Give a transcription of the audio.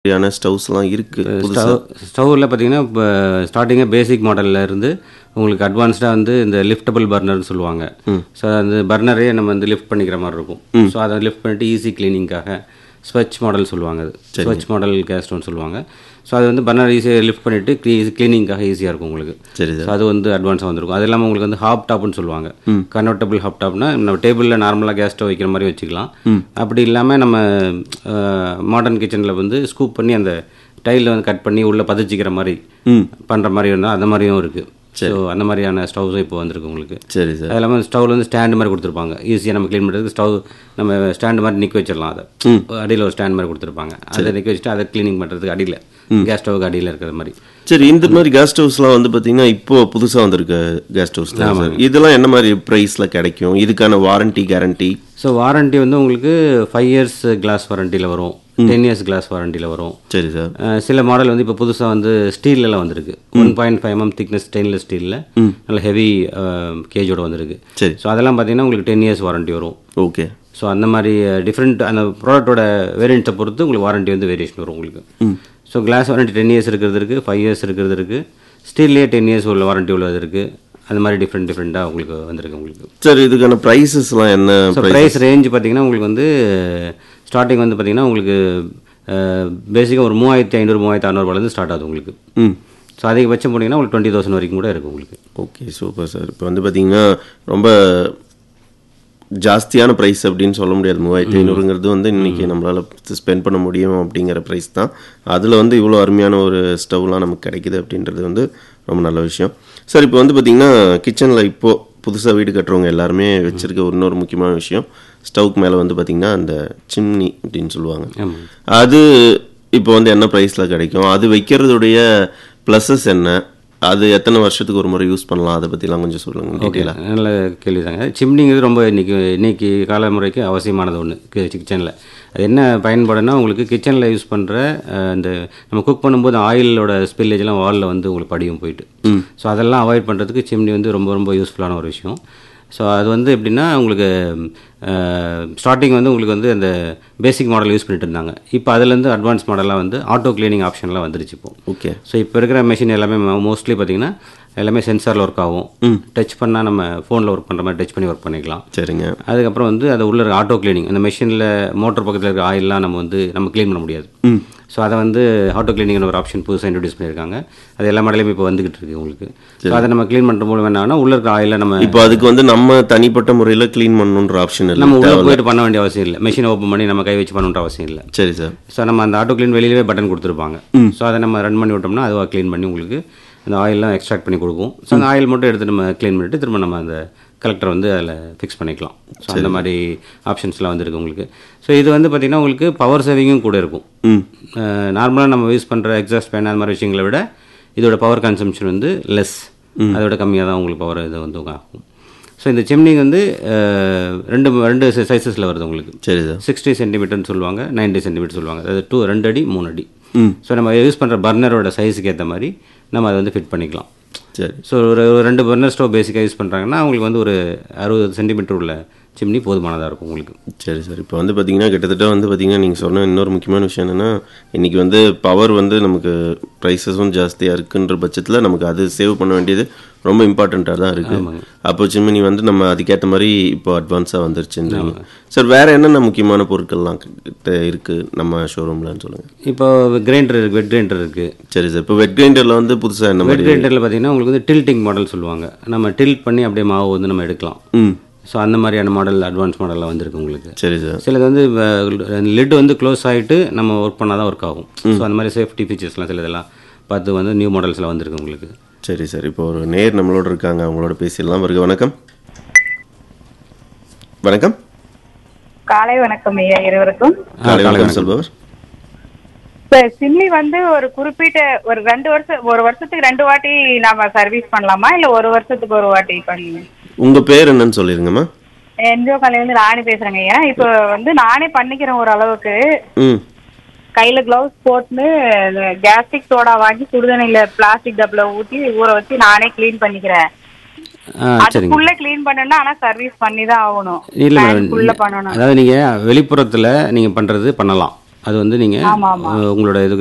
மாதிரியான ஸ்டவ்ஸ்லாம் இருக்கு புதுசா ஸ்டவ் ஸ்டவ்வில் பார்த்தீங்கன்னா இப்போ ஸ்டார்டிங்காக பேசிக் மாடலில் இருந்து உங்களுக்கு அட்வான்ஸ்டாக வந்து இந்த லிஃப்டபிள் பர்னர்னு சொல்லுவாங்க ஸோ அந்த பர்னரே நம்ம வந்து லிஃப்ட் பண்ணிக்கிற மாதிரி இருக்கும் ஸோ அதை லிஃப்ட் பண்ணிட்டு ஈஸி கிளீனிங்காக ஸ்வெச் மாடல் சொல்லுவாங்க அது ஸ்வெச் மாடல் கேஸ் ஸ்டவ்னு சொல்லுவாங்க ஸோ அது வந்து பர்னர் ஈஸியாக லிஃப்ட் பண்ணிவிட்டு க்ளீ க்ளீனிங்காக ஈஸியாக இருக்கும் உங்களுக்கு சரி ஸோ அது வந்து அட்வான்ஸாக வந்திருக்கும் அது இல்லாமல் உங்களுக்கு வந்து ஹாப் டாப்னு சொல்லுவாங்க கன்வெர்டபிள் ஹாப் டாப்னா நம்ம டேபிளில் நார்மலாக கேஸ் ஸ்டவ் வைக்கிற மாதிரி வச்சுக்கலாம் அப்படி இல்லாமல் நம்ம மாடர்ன் கிச்சனில் வந்து ஸ்கூப் பண்ணி அந்த டைலில் வந்து கட் பண்ணி உள்ளே பதிச்சிக்கிற மாதிரி பண்ணுற மாதிரி இருந்தால் அந்த மாதிரியும் இருக்குது ஸோ அந்த மாதிரியான ஸ்டவ்ஸும் இப்போ வந்திருக்கு உங்களுக்கு சரி சார் அது இல்லாமல் ஸ்டவ்ல வந்து ஸ்டாண்டு மாதிரி கொடுத்துருப்பாங்க ஈஸியாக நம்ம க்ளீன் பண்ணுறதுக்கு ஸ்டவ் நம்ம ஸ்டாண்டு மாதிரி நிற்க வச்சிடலாம் அதை அடியில் ஒரு ஸ்டாண்ட் மாதிரி கொடுத்துருப்பாங்க அதை நிற்க வச்சுட்டு அதை க்ளீனிங் பண்ணுறதுக்கு அடியில் கேஸ் ஸ்டவ்வுக்கு அடியில் இருக்கிற மாதிரி சரி இந்த மாதிரி கேஸ் ஸ்டவ்ஸ்லாம் வந்து பார்த்தீங்கன்னா இப்போ புதுசாக வந்திருக்க கேஸ் ஸ்டவ்ஸ் தான் சார் இதெல்லாம் என்ன மாதிரி ப்ரைஸில் கிடைக்கும் இதுக்கான வாரண்டி கேரண்டி ஸோ வாரண்டி வந்து உங்களுக்கு ஃபைவ் இயர்ஸ் கிளாஸ் வாரண்டியில் வரும் டென் இயர்ஸ் கிளாஸ் வாரண்டியில் வரும் சரி சார் அஹ் சில மாடல் வந்து இப்போ புதுசாக வந்து ஸ்டீல்லாம் வந்திருக்கு one point five M thickness stainless ஸ்டீலில் நல்ல ஹெவி கேஜோட வந்திருக்கு சரி ஸோ அதெல்லாம் பார்த்தீங்கன்னா உங்களுக்கு டென் இயர்ஸ் வாரண்டி வரும் ஓகே ஸோ அந்த மாதிரி டிஃப்ரெண்ட் அந்த ப்ராடக்ட்டோட வேரியண்ட்டை பொறுத்து உங்களுக்கு வாரண்டி வந்து வேரியேஷன் வரும் உங்களுக்கு so glass warranty ten years இருக்கிறது இருக்குது ஃபைவ் இயர்ஸ் இருக்கிறது இருக்குது ஸ்டீல்லேயே டென் இயர்ஸ் உள்ள வாரண்டி உள்ளது இருக்குது அந்த மாதிரி டிஃப்ரெண்ட் டிஃப்ரெண்ட்டாக உங்களுக்கு வந்திருக்கு உங்களுக்கு சார் இதுக்கான ப்ரைஸஸ்லாம் என்ன ஸோ ப்ரைஸ் ரேஞ்ச் பார்த்தீங்கன்னா உங்களுக்கு வந்து ஸ்டார்டிங் வந்து பார்த்தீங்கன்னா உங்களுக்கு பேசிக்காக ஒரு மூவாயிரத்தி ஐநூறு மூவாயிரத்தி அறநூறுபாலேருந்து ஸ்டார்ட் ஆகுது உங்களுக்கு ம் ஸோ அதிகபட்சம் போனீங்கன்னா உங்களுக்கு டுவெண்ட்டி தௌசண்ட் வரைக்கும் கூட இருக்குது உங்களுக்கு ஓகே சூப்பர் சார் இப்போ வந்து பார்த்தீங்கன்னா ரொம்ப ஜாஸ்தியான ப்ரைஸ் அப்படின்னு சொல்ல முடியாது மூவாயிரத்தி ஐநூறுங்கிறது வந்து இன்னைக்கு நம்மளால் ஸ்பெண்ட் பண்ண முடியும் அப்படிங்கிற ப்ரைஸ் தான் அதில் வந்து இவ்வளோ அருமையான ஒரு ஸ்டவ்லாம் நமக்கு கிடைக்குது அப்படின்றது வந்து ரொம்ப நல்ல விஷயம் சார் இப்போ வந்து பார்த்தீங்கன்னா கிச்சனில் இப்போது புதுசாக வீடு கட்டுறவங்க எல்லாருமே வச்சிருக்க இன்னொரு முக்கியமான விஷயம் ஸ்டவ்க்கு மேலே வந்து பார்த்தீங்கன்னா அந்த சிம்னி அப்படின்னு சொல்லுவாங்க ஆமாம் அது இப்போ வந்து என்ன ப்ரைஸில் கிடைக்கும் அது வைக்கிறதுடைய ப்ளஸஸ் என்ன அது எத்தனை வருஷத்துக்கு ஒரு முறை யூஸ் பண்ணலாம் அதை பற்றிலாம் கொஞ்சம் சொல்லுங்கள் டீட்டெயிலாக நல்ல கேள்வி தாங்க சிம்னிங்கிறது ரொம்ப இன்னைக்கு இன்னைக்கு காலமுறைக்கு அவசியமானது ஒன்று கிச்சனில் அது என்ன பயன்பாடுனா உங்களுக்கு கிச்சனில் யூஸ் பண்ணுற இந்த நம்ம குக் பண்ணும்போது ஆயிலோட ஸ்பில்லேஜ்லாம் வாலில் வந்து உங்களுக்கு படியும் போயிட்டு ஸோ அதெல்லாம் அவாய்ட் பண்ணுறதுக்கு சிம்னி வந்து ரொம்ப ரொம்ப யூஸ்ஃபுல்லான ஒரு விஷயம் ஸோ அது வந்து எப்படின்னா உங்களுக்கு ஸ்டார்டிங் வந்து உங்களுக்கு வந்து அந்த பேசிக் மாடல் யூஸ் பண்ணிட்டு இருந்தாங்க இப்போ அதுலேருந்து அட்வான்ஸ் மாடலாக வந்து ஆட்டோ கிளீனிங் ஆப்ஷன்லாம் வந்துருச்சு இப்போ ஓகே ஸோ இப்போ இருக்கிற மெஷின் எல்லாமே மோஸ்ட்லி பார்த்தீங்கன்னா எல்லாமே சென்சாரில் ஒர்க் ஆகும் டச் பண்ணால் நம்ம ஃபோனில் ஒர்க் பண்ணுற மாதிரி டச் பண்ணி ஒர்க் பண்ணிக்கலாம் சரிங்க அதுக்கப்புறம் வந்து அது உள்ள இருக்க ஆட்டோ கிளீனிங் அந்த மெஷினில் மோட்டர் பக்கத்தில் இருக்கிற ஆயிலெலாம் நம்ம வந்து நம்ம க்ளீன் பண்ண முடியாது ஸோ அதை வந்து ஆட்டோ கிளீனிங்னு ஒரு ஆப்ஷன் புதுசாக இன்ட்ரடியூஸ் பண்ணியிருக்காங்க அது எல்லா மாடலையும் இப்போ வந்துகிட்டு இருக்கு உங்களுக்கு ஸோ அதை நம்ம க்ளீன் பண்ணுற மூலம் என்னன்னா உள்ள இருக்கிற ஆயில நம்ம இப்போ அதுக்கு வந்து நம்ம தனிப்பட்ட முறையில் க்ளீன் பண்ணணுன்ற ஆப்ஷன் இல்லை நம்ம உள்ள போயிட்டு பண்ண வேண்டிய அவசியம் இல்லை மெஷினை ஓப்பன் பண்ணி நம்ம கை வச்சு பண்ணணுன்ற அவசியம் இல்லை சரி சார் ஸோ நம்ம அந்த ஆட்டோ க்ளீன் வெளியிலே பட்டன் கொடுத்துருப்பாங்க ஸோ அதை நம்ம ரன் பண்ணி விட்டோம்னா அதுவாக க்ளீன் பண்ணி உங்களுக்கு அந்த ஆயிலெலாம் எக்ஸ்ட்ராக்ட் பண்ணி கொடுக்கும் ஸோ அந்த ஆயில் மட்டும் எடுத்து நம்ம க்ளீன் பண்ணிட்டு திரும்ப நம்ம அந்த கலெக்டர் வந்து அதில் ஃபிக்ஸ் பண்ணிக்கலாம் ஸோ அந்த மாதிரி ஆப்ஷன்ஸ்லாம் வந்துருக்கு உங்களுக்கு ஸோ இது வந்து பார்த்திங்கன்னா உங்களுக்கு பவர் சேவிங்கும் கூட இருக்கும் ம் நார்மலாக நம்ம யூஸ் பண்ணுற எக்ஸாஸ்ட் ஃபேன் அந்த மாதிரி விஷயங்களை விட இதோட பவர் கன்சம்ஷன் வந்து லெஸ் அதோட கம்மியாக தான் உங்களுக்கு பவர் இது வந்து ஆகும் ஸோ இந்த சிம்னி வந்து அஹ், ரெண்டு ரெண்டு சைஸஸில் வருது உங்களுக்கு சரி சார் சிக்ஸ்டி சென்டிமீட்டர்னு சொல்லுவாங்க 90 சென்டிமீட்டர் சொல்லுவாங்க அதாவது டூ ரெண்டு அடி மூணு அடி ம் ஸோ நம்ம யூஸ் பண்ணுற பர்னரோட சைஸுக்கு ஏற்ற மாதிரி நம்ம அதை வந்து ஃபிட் பண்ணிக்கலாம் சரி ஸோ ஒரு ஒரு ரெண்டு பர்னர் ஸ்டவ் பேசிக்காக யூஸ் பண்ணுறாங்கன்னா அவங்களுக்கு வந்து ஒரு அறுபது சென்டிமீட்டர் உள்ள சிம்னி போதுமானதாக இருக்கும் உங்களுக்கு சரி சார் இப்போ வந்து பார்த்தீங்கன்னா கிட்டத்தட்ட வந்து பார்த்தீங்கன்னா நீங்கள் சொன்ன இன்னொரு முக்கியமான விஷயம் என்னென்னா இன்றைக்கி வந்து பவர் வந்து நமக்கு ப்ரைஸஸும் ஜாஸ்தியாக இருக்குன்ற பட்சத்தில் நமக்கு அது சேவ் பண்ண வேண்டியது ரொம்ப இம்பார்ட்டண்ட்டாக தான் இருக்குது அப்போ சிம்மினி வந்து நம்ம அதுக்கேற்ற மாதிரி இப்போ அட்வான்ஸாக வந்துருச்சுன்றீங்க சார் வேறு என்னென்ன முக்கியமான பொருட்கள்லாம் கிட்ட இருக்குது நம்ம ஷோரூம்லன்னு சொல்லுங்கள் இப்போ கிரைண்டர் இருக்குது வெட் கிரைண்டர் இருக்குது சரி சார் இப்போ வெட் கிரைண்டரில் வந்து புதுசாக என்ன வெட் மாதிரி கிரைண்டரில் பார்த்தீங்கன்னா உங்களுக்கு வந்து டில்ட்டிங் மாடல் சொல்லுவாங்க நம்ம டில்ட் பண்ணி அப்படியே மாவு வந்து நம்ம எடுக்கலாம் ம் ஸோ அந்த மாதிரியான மாடல் அட்வான்ஸ் மாடலில் வந்திருக்கு உங்களுக்கு சரி சார் சிலது வந்து லிட் வந்து க்ளோஸ் ஆகிட்டு நம்ம ஒர்க் பண்ணால் தான் ஒர்க் ஆகும் ஸோ அந்த மாதிரி சேஃப்டி ஃபீச்சர்ஸ்லாம் சில இதெல்லாம் பார்த்து வந்து நியூ மாடல்ஸில் வந்திருக்கு உங்களுக்கு சரி சார் இப்போ ஒரு நேர் நம்மளோட இருக்காங்க அவங்களோட பேசிடலாம் வருக வணக்கம் வணக்கம் காலை வணக்கம் ஐயா இருவருக்கும் காலை வணக்கம் சொல்பவர் இப்ப சிம்னி வந்து ஒரு குறிப்பிட்ட ஒரு ரெண்டு வருஷம் ஒரு வருஷத்துக்கு ரெண்டு வாட்டி நாம சர்வீஸ் பண்ணலாமா இல்ல ஒரு வருஷத்துக்கு ஒரு வாட்டி பண்ணி உங்க பேர் என்னன்னு சொல்லிருங்கம்மா என்ஜிஓ கலையில ராணி பேசுறேங்க ஐயா இப்போ வந்து நானே பண்ணிக்கிறேன் ஒரு அளவுக்கு ம் கையில கிளவுஸ் போட்டுன்னு கேஸ்டிக் சோடா வாங்கி சுடுதண்ணில பிளாஸ்டிக் டப்ல ஊத்தி ஊற வச்சு நானே க்ளீன் பண்ணிக்கிறேன் ஆ சரிங்க அதுக்குள்ள க்ளீன் பண்ணணும்னா ஆனா சர்வீஸ் பண்ணி தான் ஆகணும் இல்லை ஃபுல்ல மேடம் பண்ணணும் அதாவது நீங்கள் வெளிப்புறத்தில் நீங்கள் பண்ணுறது பண்ணலாம் அது வந்து நீங்கள் ஆமா, ஆமா. உங்களோட இது